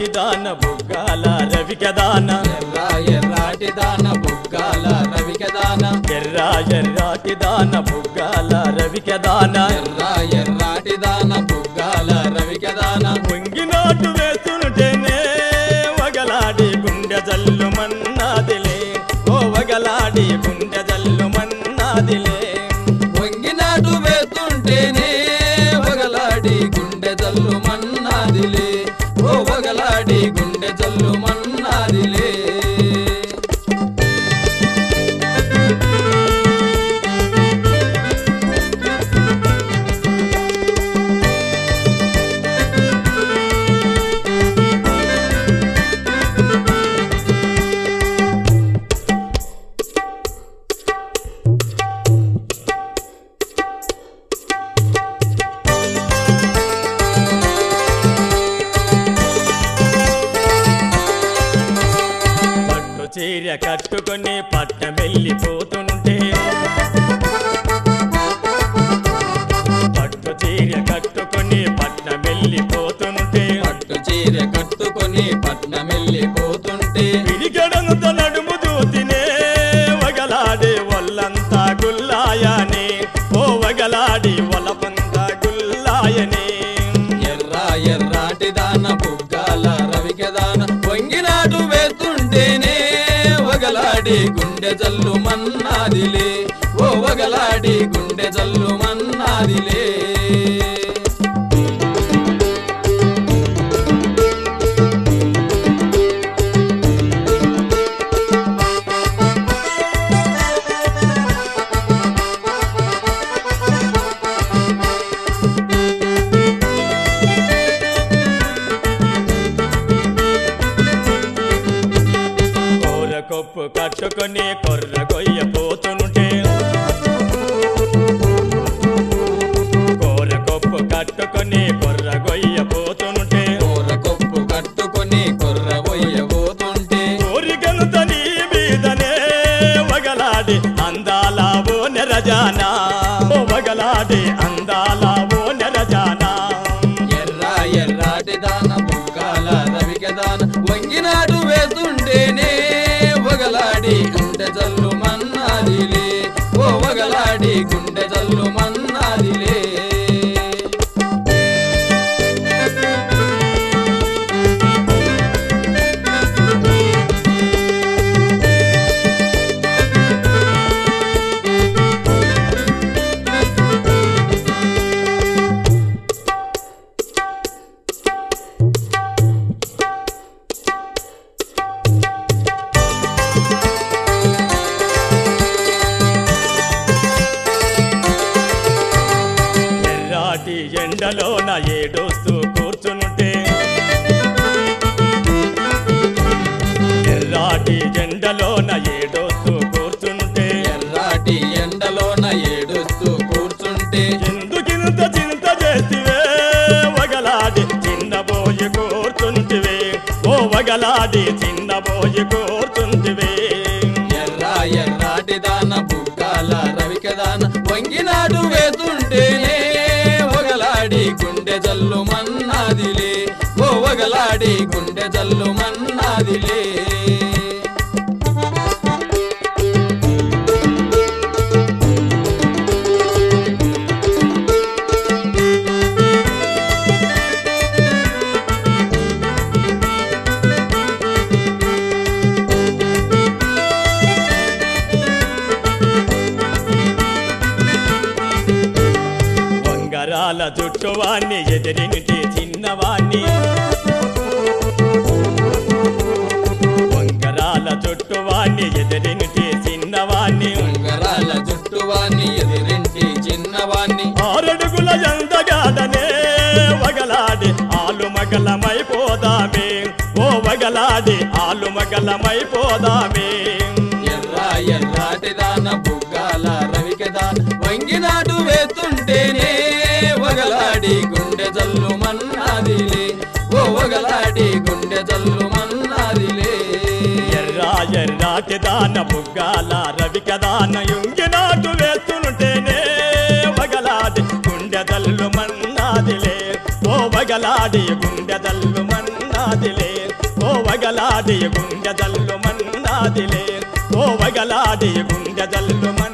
ఎర్రాటి దాన బుగ్గాల రవికదాన ఎర్ర ఎర్రాటి దాన బుగ్గాల రవికదాన ఎర్ర ఎర్రాటి దాన బుగ్గాల రవికదాన ఎర్ర ఎర్రాటి దాన బుగ్గాల రవికదాన పొంగినాటు వేస్తుంటేనే వగలాడి గుండె జల్లు మన్నాదిలే ఓ వగలాడి గుండె జల్లు మన్నాదిలే వంగినాటు వేస్తుంటేనే వగలాడి గుండె జల్లు మన్నాదిలే ఓ వగలాడి గుండె జల్లు మన్నాదిలే పట్టు చీర కట్టుకొని పట్టమెళ్ళిపోతుంటే పట్టు చీర కట్టుకొని పట్టమెళ్ళిపోతుంటే పట్టు చీర కట్టుకొని పట్నమెళ్ళిపోతుంటే పిడిగడంత నడుము దూతినే వగలాడే వల్లంతా గుల్లాయనే ఓ వగలాడి వలపంతా గుల్లాయనే ఎర్ర ఎర్రాటి దాన బుగ్గాల రవికదాన వంగినాటు వేస్తుంటేనే వగలాడి గుండె జల్లు మన్నాదిలే ఓ వగలాడి గుండె జల్లు మన్నాదిలే కూర కొప్పు కట్టుకొని కొర్ర గొయ్య పోతుంటే కూర కొప్పు కట్టుకొని కొర్ర గొయ్య పోతుంటే కూర కొప్పు కట్టుకొని కొర్ర పోతుంటే కోరికనుత నీ మీదనే వగలాడి అందాల ఓ నెరజానా ఓ వగలాడి అందాల ఓ నెరజానా ఎర్ర ఎర్రాటి దాన బుగ్గాల రవికదాన వంగినాటు వేస్తుంటేనే వగలాడి గుండె జల్లు మన్నాదిలే ఓ వగలాడి గుండె జల్లు మన్నాదిలే ఎర్రాటి ఎండలోన ఏడోస్తూ కూర్చునుంటే ఎర్రాటి ఎండలోన ఏడోస్తూ కూర్చుంటే ఎర్రాటి ఎండలోన ఏడుస్తూ కూర్చుంటే ఎందుకింత చింత చేతివే వగలాడి చిన్నబోయి కూర్చుంటివే ఓ వగలాడి చిన్నబోయి కూర్చుంటివే ఎర్ర ఎర్రాటి దాన బుగ్గాల రవికదాన వంగినాటు వేస్తుంటేనే వగలాడి గుండె జల్లు మన్నాదిలే ఓ వగలాడి గుండె జల్లు మన్నాదిలే వంగరాల జుట్టువాణ్ణి ఎదిరినిటి చిన్నవాణ్ణి వంగరాల జుట్టువాణ్ణి ఎదిరినిటి చిన్నవాణ్ణి ఉంగరాల జుట్టువాన్ని ఎదిరింటి చిన్నవాన్ని ఆరడుగుల ఎందగాడనే వగలాడి ఆలు మగలమైపోదామే ఓ వగలాడి ఆలు మగలమైపోదామే ఎర్ర ఎర్రాటి దాన బుగ్గాల రవికదాన వంగినాటు వేస్తుంటేనే వగలాడి గుండె జల్లు మన్నాదిలే ఓ వగలాడి గుండె జల్లు మన్నాదిలే ఎర్రా ఎర్రాటి దాన బుగ్గాల రవిక దాన యుంగి నాటు వేస్తుంటేనే వగలాడి గుండెదల్లు మన్నాదిలే ఓ వగలాడి గుండెదల్లు మన్నాదిలే వగలాడి గుండె జల్లు మన్నాదిలే ఓ వగలాడి గుండె జల్లు